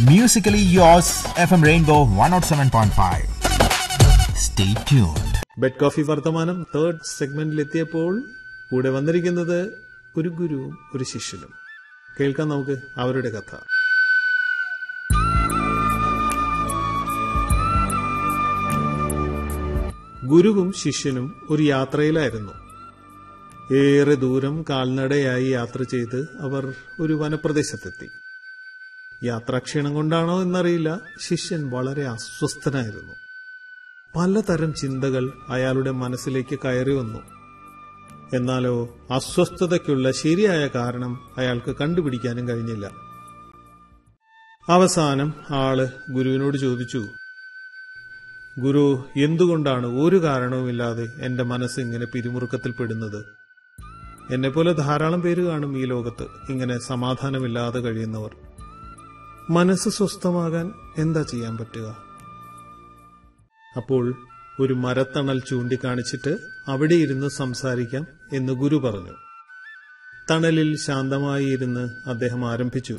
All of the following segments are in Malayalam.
Musically yours, FM Rainbow 107.5. Stay tuned. Bed coffee വർത്തമാനം തേർഡ് സെഗ്മെന്റിൽ എത്തിയപ്പോൾ കൂടെ വന്നിരിക്കുന്നത് ഒരു ഗുരുവും ഒരു ശിഷ്യനും കേൾക്കാം നമുക്ക് അവരുടെ കഥ ഗുരുവും ശിഷ്യനും ഒരു യാത്രയിലായിരുന്നു ഏറെ ദൂരം കാൽനടയായി യാത്ര ചെയ്ത് അവർ ഒരു വനപ്രദേശത്തെത്തി യാത്രാക്ഷീണം കൊണ്ടാണോ എന്നറിയില്ല ശിഷ്യൻ വളരെ അസ്വസ്ഥനായിരുന്നു പലതരം ചിന്തകൾ അയാളുടെ മനസ്സിലേക്ക് കയറി വന്നു എന്നാലോ അസ്വസ്ഥതയ്ക്കുള്ള ശരിയായ കാരണം അയാൾക്ക് കണ്ടുപിടിക്കാനും കഴിഞ്ഞില്ല അവസാനം ആള് ഗുരുവിനോട് ചോദിച്ചു ഗുരു എന്തുകൊണ്ടാണ് ഒരു കാരണവുമില്ലാതെ എന്റെ മനസ്സ് ഇങ്ങനെ പിരിമുറുക്കത്തിൽപ്പെടുന്നത് എന്നെപ്പോലെ ധാരാളം പേര് കാണും ഈ ലോകത്ത് ഇങ്ങനെ സമാധാനമില്ലാതെ കഴിയുന്നവർ മനസ്സ് സ്വസ്ഥമാകാൻ എന്താ ചെയ്യാൻ പറ്റുക അപ്പോൾ ഒരു മരത്തണൽ ചൂണ്ടിക്കാണിച്ചിട്ട് അവിടെ ഇരുന്ന് സംസാരിക്കാം എന്ന് ഗുരു പറഞ്ഞു തണലിൽ ശാന്തമായി ഇരുന്ന് അദ്ദേഹം ആരംഭിച്ചു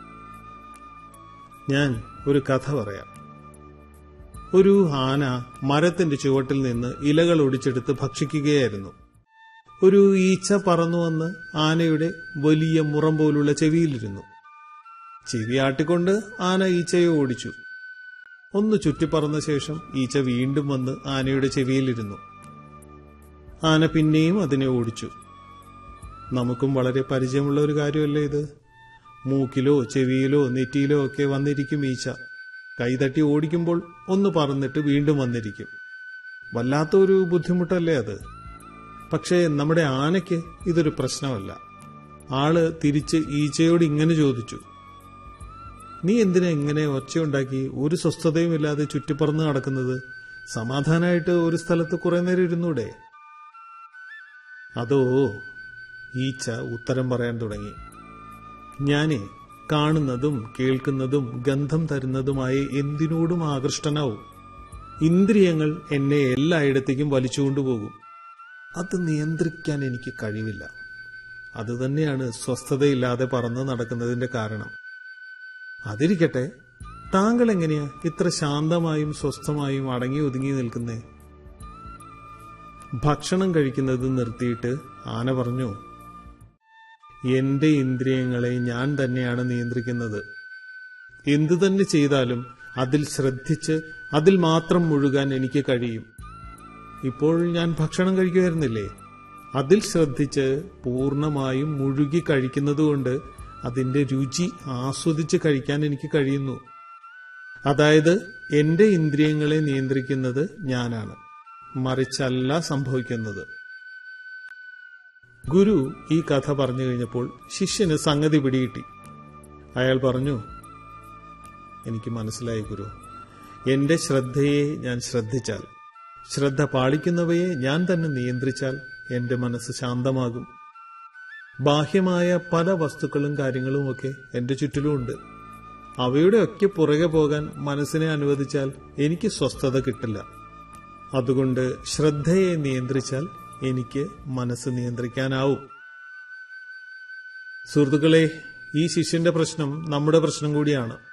ഞാൻ ഒരു കഥ പറയാം ഒരു ആന മരത്തിന്റെ ചുവട്ടിൽ നിന്ന് ഇലകൾ ഒടിച്ചെടുത്ത് ഭക്ഷിക്കുകയായിരുന്നു ഒരു ഈച്ച പറന്നു വന്ന് ആനയുടെ വലിയ മുറം പോലുള്ള ചെവിയിലിരുന്നു ചെവി ആട്ടിക്കൊണ്ട് ആന ഈച്ചയെ ഓടിച്ചു ഒന്ന് ചുറ്റിപ്പറന്ന ശേഷം ഈച്ച വീണ്ടും വന്ന് ആനയുടെ ചെവിയിലിരുന്നു ആന പിന്നെയും അതിനെ ഓടിച്ചു നമുക്കും വളരെ പരിചയമുള്ള ഒരു കാര്യമല്ലേ ഇത് മൂക്കിലോ ചെവിയിലോ നെറ്റിയിലോ ഒക്കെ വന്നിരിക്കും ഈച്ച കൈതട്ടി ഓടിക്കുമ്പോൾ ഒന്ന് പറന്നിട്ട് വീണ്ടും വന്നിരിക്കും വല്ലാത്തൊരു ബുദ്ധിമുട്ടല്ലേ അത് പക്ഷേ നമ്മുടെ ആനയ്ക്ക് ഇതൊരു പ്രശ്നമല്ല ആള് തിരിച്ച് ഈച്ചയോട് ഇങ്ങനെ ചോദിച്ചു നീ എന്തിനാ ഇങ്ങനെ ഒച്ചയുണ്ടാക്കി ഒരു സ്വസ്ഥതയുമില്ലാതെ ചുറ്റിപ്പറന്ന് നടക്കുന്നത് സമാധാനമായിട്ട് ഒരു സ്ഥലത്ത് കുറെ നേരം ഇരുന്നൂടെ അതോ ഈച്ച ഉത്തരം പറയാൻ തുടങ്ങി ഞാനേ കാണുന്നതും കേൾക്കുന്നതും ഗന്ധം തരുന്നതുമായ എന്തിനോടും ആകൃഷ്ടനാവും ഇന്ദ്രിയങ്ങൾ എന്നെ എല്ലായിടത്തേക്കും വലിച്ചുകൊണ്ടുപോകും അത് നിയന്ത്രിക്കാൻ എനിക്ക് കഴിവില്ല അതുതന്നെയാണ് സ്വസ്ഥതയില്ലാതെ പറന്ന് നടക്കുന്നതിന്റെ കാരണം അതിരിക്കട്ടെ താങ്കൾ എങ്ങനെയാ ഇത്ര ശാന്തമായും സ്വസ്ഥമായും അടങ്ങി ഒതുങ്ങി നിൽക്കുന്നേ ഭക്ഷണം കഴിക്കുന്നത് നിർത്തിയിട്ട് ആന പറഞ്ഞു എന്റെ ഇന്ദ്രിയങ്ങളെ ഞാൻ തന്നെയാണ് നിയന്ത്രിക്കുന്നത് എന്തു തന്നെ ചെയ്താലും അതിൽ ശ്രദ്ധിച്ച് അതിൽ മാത്രം മുഴുകാൻ എനിക്ക് കഴിയും ഇപ്പോൾ ഞാൻ ഭക്ഷണം കഴിക്കുമായിരുന്നില്ലേ അതിൽ ശ്രദ്ധിച്ച് പൂർണ്ണമായും മുഴുകി കഴിക്കുന്നതുകൊണ്ട് അതിന്റെ രുചി ആസ്വദിച്ച് കഴിക്കാൻ എനിക്ക് കഴിയുന്നു അതായത് എന്റെ ഇന്ദ്രിയങ്ങളെ നിയന്ത്രിക്കുന്നത് ഞാനാണ് മറിച്ചല്ല സംഭവിക്കുന്നത് ഗുരു ഈ കഥ പറഞ്ഞു കഴിഞ്ഞപ്പോൾ ശിഷ്യന് സംഗതി പിടികിട്ടി അയാൾ പറഞ്ഞു എനിക്ക് മനസ്സിലായി ഗുരു എന്റെ ശ്രദ്ധയെ ഞാൻ ശ്രദ്ധിച്ചാൽ ശ്രദ്ധ പാളിക്കുന്നവയെ ഞാൻ തന്നെ നിയന്ത്രിച്ചാൽ എന്റെ മനസ്സ് ശാന്തമാകും ബാഹ്യമായ പല വസ്തുക്കളും കാര്യങ്ങളും ഒക്കെ എന്റെ ചുറ്റിലുമുണ്ട് അവയുടെ ഒക്കെ പുറകെ പോകാൻ മനസ്സിനെ അനുവദിച്ചാൽ എനിക്ക് സ്വസ്ഥത കിട്ടില്ല അതുകൊണ്ട് ശ്രദ്ധയെ നിയന്ത്രിച്ചാൽ എനിക്ക് മനസ്സ് നിയന്ത്രിക്കാനാവും സുഹൃത്തുക്കളെ ഈ ശിഷ്യന്റെ പ്രശ്നം നമ്മുടെ പ്രശ്നം കൂടിയാണ്